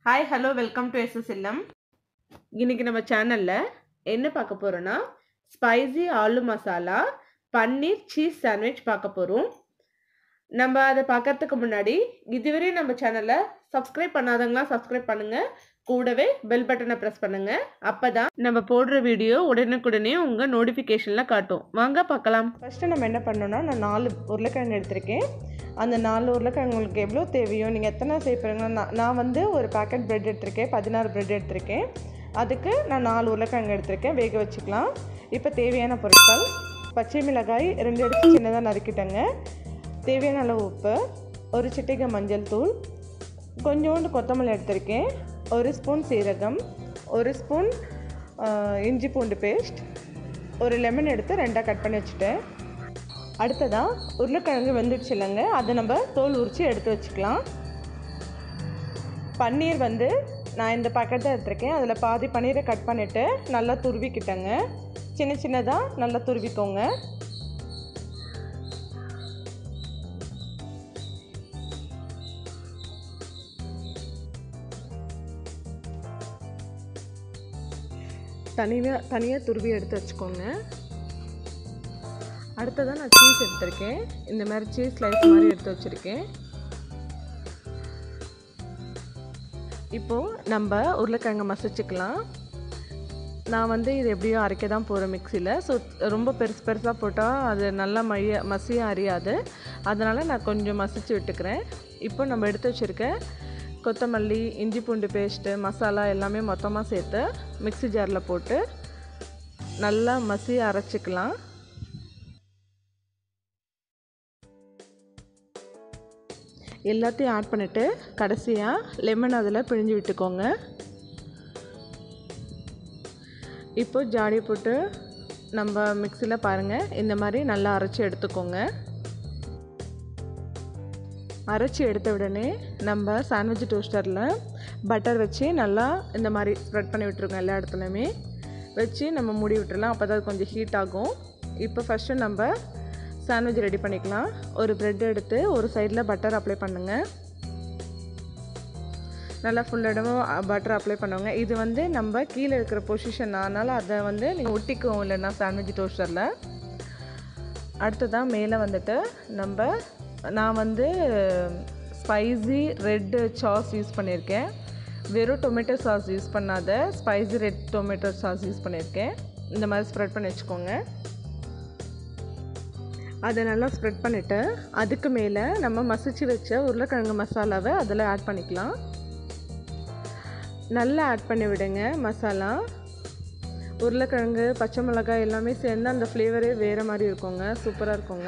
hi hello welcome to SS இல்லம் இன்னைக்கு நம்ம சேனலில் என்ன பார்க்க போகிறோன்னா spicy aloo masala paneer cheese sandwich பார்க்க போகிறோம் நம்ம அதை பார்க்கறதுக்கு முன்னாடி இதுவரை நம்ம சேனலை சப்ஸ்கிரைப் பண்ணாதவங்களாம் சப்ஸ்கிரைப் பண்ணுங்கள் கூடவே பெல் பட்டனை ப்ரெஸ் பண்ணுங்கள் அப்போ தான் நம்ம போடுற வீடியோ உடனுக்குடனே உங்கள் நோட்டிஃபிகேஷனில் காட்டும் வாங்க பார்க்கலாம் ஃபஸ்ட்டு நம்ம என்ன பண்ணோம்னா நான் நாலு உருளைக்கிழங்கு எடுத்திருக்கேன் அந்த நாலு உருளைக்கிழங்கு உங்களுக்கு எவ்வளோ தேவையோ நீங்கள் எத்தனை சேர்ப்பீங்க நான் நான் வந்து ஒரு பேக்கெட் பிரெட் எடுத்திருக்கேன் பதினாறு பிரெட் எடுத்திருக்கேன் அதுக்கு நான் நாலு உருளைக்கிழங்கு எடுத்திருக்கேன் வேக வச்சுக்கலாம் இப்போ தேவையான பொருட்கள் பச்சை மிளகாய் ரெண்டு எடுத்து சின்னதாக நறுக்கிட்டேங்க தேவையான அளவு உப்பு ஒரு சிட்டிகை மஞ்சள் தூள் கொஞ்சோண்டு கொத்தமல்லி எடுத்திருக்கேன் ஒரு ஸ்பூன் சீரகம் ஒரு ஸ்பூன் இஞ்சி பூண்டு பேஸ்ட் ஒரு லெமன் எடுத்து ரெண்டாக கட் பண்ணி வச்சுட்டேன் அடுத்ததாக உருளைக்கிழங்கு வெந்துடுச்சு இல்லைங்க அதை நம்ம தோல் உரித்து எடுத்து வச்சுக்கலாம் பன்னீர் வந்து நான் இந்த பேக்கெட் தான் எடுத்திருக்கேன் அதில் பாதி பன்னீரை கட் பண்ணிவிட்டு நல்லா துருவிக்கிட்டேங்க சின்ன சின்னதாக நல்லா துருவிக்கோங்க தனியாக தனியாக துருவி எடுத்து வச்சுக்கோங்க அடுத்ததாக நான் சீஸ் எடுத்திருக்கேன் இந்த மாதிரி சீஸ் ஸ்லைஸ் மாதிரி எடுத்து வச்சுருக்கேன் இப்போது நம்ம உருளைக்கிழங்கு மசிச்சுக்கலாம் நான் வந்து இது எப்படியோ அரைக்க தான் போகிறேன் மிக்சியில் ஸோ ரொம்ப பெருசு பெருசாக போட்டால் அது நல்லா மைய மசிய அறியாது அதனால் நான் கொஞ்சம் மசிச்சு விட்டுக்கிறேன் இப்போ நம்ம எடுத்து வச்சுருக்க கொத்தமல்லி இஞ்சி பூண்டு பேஸ்ட்டு மசாலா எல்லாமே மொத்தமாக சேர்த்து மிக்ஸி ஜாரில் போட்டு நல்லா மசி அரைச்சிக்கலாம் எல்லாத்தையும் ஆட் பண்ணிவிட்டு கடைசியாக லெமன் அதில் பிழிஞ்சு விட்டுக்கோங்க இப்போ ஜாடி போட்டு நம்ம மிக்சியில் பாருங்கள் இந்த மாதிரி நல்லா அரைச்சி எடுத்துக்கோங்க அரைச்சி எடுத்த உடனே நம்ம சாண்ட்விச் டோஸ்டரில் பட்டர் வச்சு நல்லா இந்த மாதிரி ஸ்ப்ரெட் பண்ணி விட்டுருங்க எல்லா இடத்துலையுமே வச்சு நம்ம மூடி விட்டுறலாம் அப்போ தான் கொஞ்சம் ஹீட் ஆகும் இப்போ ஃபஸ்ட்டு நம்ம சாண்ட்விச் ரெடி பண்ணிக்கலாம் ஒரு ப்ரெட் எடுத்து ஒரு சைடில் பட்டர் அப்ளை பண்ணுங்கள் நல்லா ஃபுல் இடமும் பட்டர் அப்ளை பண்ணுவாங்க இது வந்து நம்ம கீழே இருக்கிற பொசிஷன் அதனால் அதை வந்து நீங்கள் ஒட்டிக்குவோம் இல்லைன்னா சாண்ட்விச் டோஸ்டரில் அடுத்ததான் மேலே வந்துட்டு நம்ம நான் வந்து ஸ்பைசி ரெட்டு சாஸ் யூஸ் பண்ணியிருக்கேன் வெறும் டொமேட்டோ சாஸ் யூஸ் பண்ணாத spicy red tomato sauce use பண்ணியிருக்கேன் இந்த மாதிரி ஸ்ப்ரெட் பண்ணி வச்சுக்கோங்க அதை நல்லா ஸ்ப்ரெட் பண்ணிவிட்டு அதுக்கு மேலே நம்ம மசிச்சு வச்ச உருளைக்கிழங்கு மசாலாவை அதில் ஆட் பண்ணிக்கலாம் நல்லா ஆட் பண்ணி விடுங்க மசாலா உருளைக்கிழங்கு பச்சை மிளகாய் எல்லாமே சேர்ந்து அந்த ஃப்ளேவரே வேறு மாதிரி இருக்குங்க சூப்பராக இருக்குங்க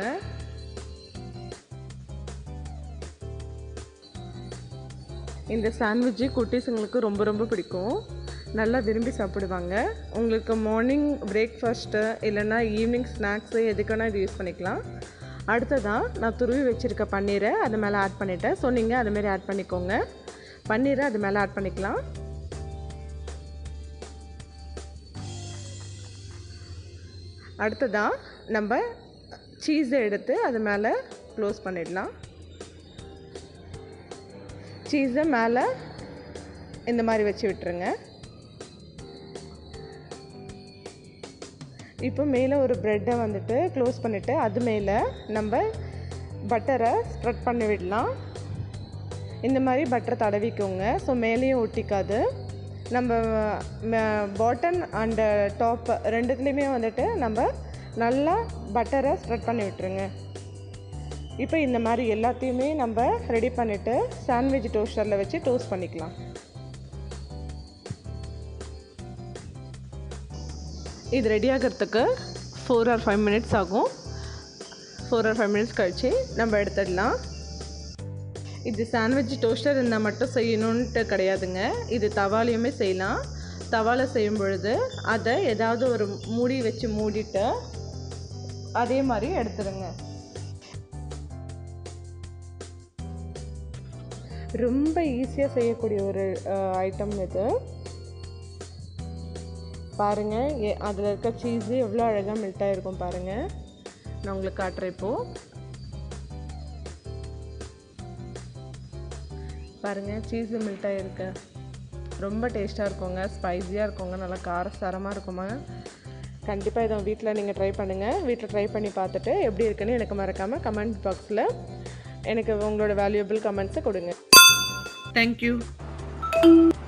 இந்த சாண்ட்விட்சு குட்டீஸுங்களுக்கு ரொம்ப ரொம்ப பிடிக்கும் நல்லா விரும்பி சாப்பிடுவாங்க உங்களுக்கு மார்னிங் பிரேக்ஃபாஸ்ட்டு இல்லைன்னா ஈவினிங் ஸ்நாக்ஸு எதுக்கான இது யூஸ் பண்ணிக்கலாம் அடுத்ததான் நான் துருவி வச்சுருக்க பன்னீரை அது மேலே ஆட் பண்ணிட்டேன் ஸோ நீங்கள் அதுமாரி ஆட் பண்ணிக்கோங்க பன்னீரை அது மேலே ஆட் பண்ணிக்கலாம் அடுத்ததாக நம்ம சீஸை எடுத்து அது மேலே க்ளோஸ் பண்ணிடலாம் சீஸை மேலே இந்த மாதிரி வச்சு விட்டுருங்க இப்போ மேலே ஒரு ப்ரெட்டை வந்துட்டு க்ளோஸ் பண்ணிவிட்டு அது மேலே நம்ம பட்டரை ஸ்ப்ரெட் பண்ணி விடலாம் இந்த மாதிரி பட்டரை தடவிக்கோங்க ஸோ மேலேயும் ஒட்டிக்காது நம்ம பாட்டன் அண்டு டாப் ரெண்டுத்துலேயுமே வந்துட்டு நம்ம நல்லா பட்டரை ஸ்ப்ரெட் பண்ணி விட்டுருங்க இப்போ இந்த மாதிரி எல்லாத்தையுமே நம்ம ரெடி பண்ணிவிட்டு சாண்ட்விச் டோஸ்டரில் வச்சு டோஸ்ட் பண்ணிக்கலாம் இது ரெடி ஆகிறதுக்கு ஃபோர் ஆர் ஃபைவ் மினிட்ஸ் ஆகும் ஃபோர் ஆர் ஃபைவ் மினிட்ஸ் கழித்து நம்ம எடுத்துடலாம் இது சாண்ட்விச் டோஸ்டர் இருந்தால் மட்டும் செய்யணுன்ட்டு கிடையாதுங்க இது தவாலையுமே செய்யலாம் தவாவில் செய்யும் பொழுது அதை ஏதாவது ஒரு மூடி வச்சு மூடிட்டு அதே மாதிரி எடுத்துருங்க ரொம்ப ஈஸியாக செய்யக்கூடிய ஒரு ஐட்டம் இது பாருங்கள் அதில் இருக்க சீஸு எவ்வளோ அழகாக மெல்ட் ஆகிருக்கும் பாருங்கள் நான் உங்களுக்கு காட்டுறேன் இப்போது பாருங்கள் சீஸு மெல்ட் ஆகிருக்கு ரொம்ப டேஸ்ட்டாக இருக்குங்க ஸ்பைஸியாக இருக்குங்க நல்லா காரசாரமாக இருக்குமா கண்டிப்பாக இதை வீட்டில் நீங்கள் ட்ரை பண்ணுங்கள் வீட்டில் ட்ரை பண்ணி பார்த்துட்டு எப்படி இருக்குன்னு எனக்கு மறக்காமல் கமெண்ட் பாக்ஸில் எனக்கு உங்களோட வேல்யூபிள் கமெண்ட்ஸை கொடுங்க தேங்க்யூ